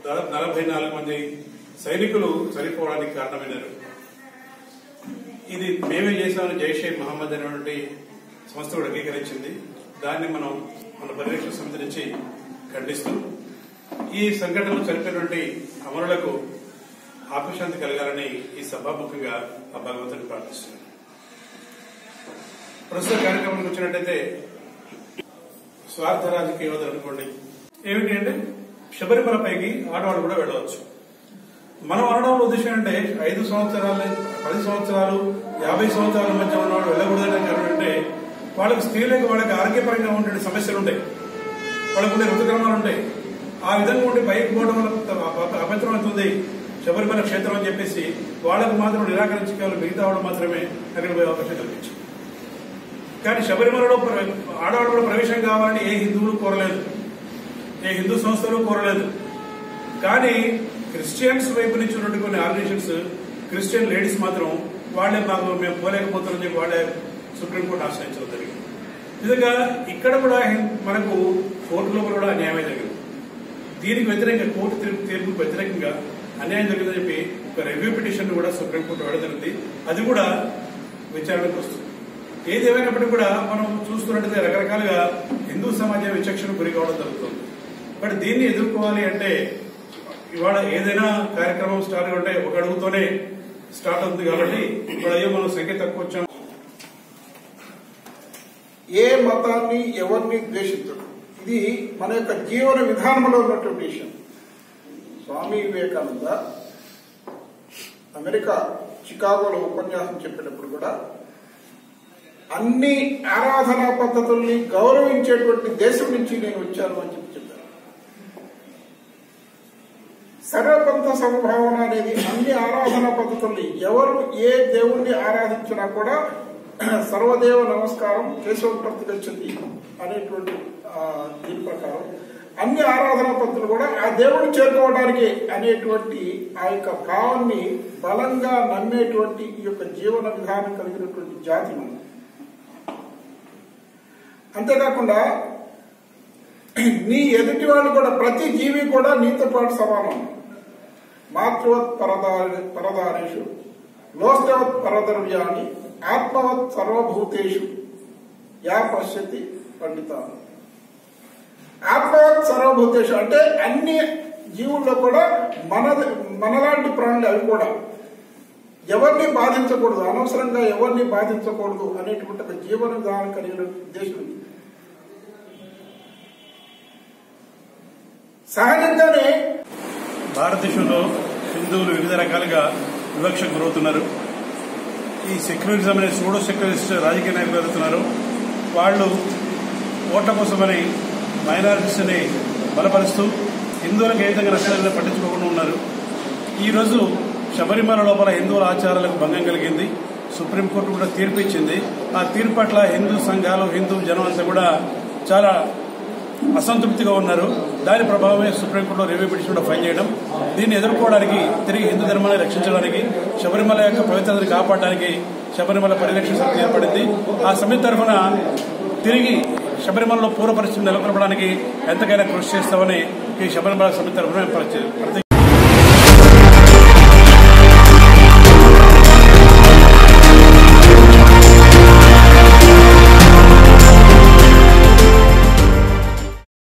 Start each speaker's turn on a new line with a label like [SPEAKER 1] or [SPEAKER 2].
[SPEAKER 1] దాదాపు నలభై నాలుగు మంది సైనికులు చనిపోవడానికి కారణమైనారు ఇది మేమే చేసామని జైషే మహమ్మద్ అనేటువంటి సంస్థ కూడా అంగీకరించింది దాన్ని మనం మన పరిరక్షణ సమితి నుంచి ఖండిస్తూ ఈ సంఘటనలో చనిపోయినటువంటి అమరులకు ఆత్మశాంతి కలగాలని ఈ సభాముఖంగా ఆ భగవంతుని ప్రార్థిస్తున్నాను ప్రస్తుత కార్యక్రమానికి వచ్చినట్టయితే స్వార్థ రాజకీయ అనుకోండి ఏమిటి అంటే శబరిమల పైకి ఆడవాళ్ళు కూడా వెళ్ళవచ్చు మనం అనడంలో ఉద్దేశం అంటే ఐదు సంవత్సరాలు పది సంవత్సరాలు యాభై సంవత్సరాల మధ్య ఉన్నవాళ్ళు వెళ్ళకూడదని కారణం అంటే వాళ్ళకి స్త్రీలకు వాళ్ళకి ఆరోగ్యపరంగా ఉండే సమస్యలు ఉంటాయి వాళ్ళకు ఉండే ఋతుక్రమాలు ఉంటాయి ఆ విధంగా ఉండి పైకి పోవడం వల్ల అపత్రం అవుతుంది శబరిమల క్షేత్రం అని చెప్పేసి వాళ్ళకు మాత్రం నిరాకరించి కేవలం మిగతా వాళ్ళు మాత్రమే అక్కడ పోయే అవకాశం కల్పించారు కానీ శబరిమలలో ప్ర- ఆడవాళ్ళు కూడా ప్రవేశం కావాలని ఏ హిందువులు కోరలేదు ఏ హిందూ సంస్థలు కోరలేదు కానీ క్రిస్టియన్స్ వైపు నుంచి ఉన్నటువంటి కొన్ని ఆర్గనైజేషన్స్ క్రిస్టియన్ లేడీస్ మాత్రం వాళ్ళే మాకు మేము పోలేకపోతున్నామని చెప్పి వాళ్ళే సుప్రీంకోర్టు ఆశ్రయించడం జరిగింది నిజంగా ఇక్కడ కూడా హిం- మనకు కోర్టులో కూడా అన్యాయమే జరిగింది దీనికి వ్యతిరేకంగా కోర్టు తీర్పు తీర్పుకు వ్యతిరేకంగా అన్యాయం జరిగిందని చెప్పి ఒక రివ్యూ పిటిషన్ కూడా సుప్రీంకోర్టు వేయడం జరిగింది అది కూడా విచారణకు వస్తుంది ఏది ఏమైనప్పటికీ కూడా మనం చూస్తున్నట్టయితే రకరకాలుగా హిందూ సమాజం విచక్షణ గురి కావడం జరుగుతుంది బట్ దీన్ని ఎదుర్కోవాలి అంటే ఇవాళ ఏదైనా కార్యక్రమం స్టార్ట్ అంటే ఒక అడుగుతోనే స్టార్ట్ అవుతుంది కాబట్టి ఇప్పుడు అయ్యో మనం సంఖ్య తక్కువ వచ్చాం
[SPEAKER 2] ఏ మతాన్ని ఎవరిని ద్వేషించడు ఇది మన యొక్క జీవన విధానంలో ఉన్నటువంటి విషయం స్వామి వివేకానంద అమెరికా చికాగోలో ఉపన్యాసం చెప్పినప్పుడు కూడా అన్ని ఆరాధనా పద్ధతుల్ని గౌరవించేటువంటి దేశం నుంచి నేను వచ్చాను అని చెప్పి చెప్పారు సర్వపంథ సమభావన అనేది అన్ని ఆరాధనా పద్ధతుల్ని ఎవరు ఏ దేవుణ్ణి ఆరాధించినా కూడా సర్వదేవ నమస్కారం కేశవ ప్రతిగచ్చతి అనేటువంటి ఆ, దీని ప్రకారం అన్ని ఆరాధనా పద్ధతులు కూడా ఆ దేవుడిని చేరుకోవడానికి అనేటువంటి ఆ యొక్క భావాన్ని బలంగా నమ్మేటువంటి ఈ యొక్క జీవన విధానం కలిగినటువంటి జాతి మనం అంతేకాకుండా నీ ఎదుటి వాళ్ళు కూడా ప్రతి జీవి కూడా నీతో పాటు సమానం మాతృవత్ పరదారి పరదారేషు లోష్టవత్ పరదర్వ్యాన్ని ఆత్మవత్ సర్వభూతేషు యా పశ్యతి పండిత ఆత్మవత్ సర్వభూతేషు అంటే అన్ని జీవుల్లో కూడా మన మనలాంటి ప్రాణులు అవి కూడా ఎవరిని బాధించకూడదు అనవసరంగా ఎవరిని బాధించకూడదు అనేటువంటి ఒక జీవన విధానం కలిగిన దేశం ఇది. సహజంగానే
[SPEAKER 1] భారతదేశంలో హిందువులు వివిధ రకాలుగా వివక్షకు గురవుతున్నారు ఈ సెక్యులరిజం అనే సూడో సెక్యులరిస్ట్ రాజకీయ నాయకులు జరుగుతున్నారు వాళ్ళు ఓట్ల కోసమని మైనారిటీస్ని బలపరుస్తూ హిందువులకు ఏ విధంగా నష్టాలను పట్టించుకోకుండా ఉన్నారు ఈరోజు శబరిమల లోపల హిందువుల ఆచారాలకు భంగం కలిగింది సుప్రీంకోర్టు కూడా తీర్పు ఇచ్చింది ఆ తీర్పు పట్ల హిందూ సంఘాలు హిందూ జనం అంతా కూడా చాలా అసంతృప్తిగా ఉన్నారు దాని ప్రభావమే సుప్రీంకోర్టులో రివ్యూ పిటిషన్ కూడా ఫైల్ చేయడం దీన్ని ఎదుర్కోవడానికి తిరిగి హిందూ ధర్మాన్ని రక్షించడానికి శబరిమల యొక్క పవిత్రతను కాపాడడానికి శబరిమల పరిరక్షణ సమితి ఏర్పడింది ఆ సమితి తరఫున తిరిగి శబరిమలలో పూర్వ పరిస్థితులు నెలకొల్పడానికి ఎంతకైనా కృషి చేస్తామని ఈ శబరిమల సమితి తరఫున ప్రతి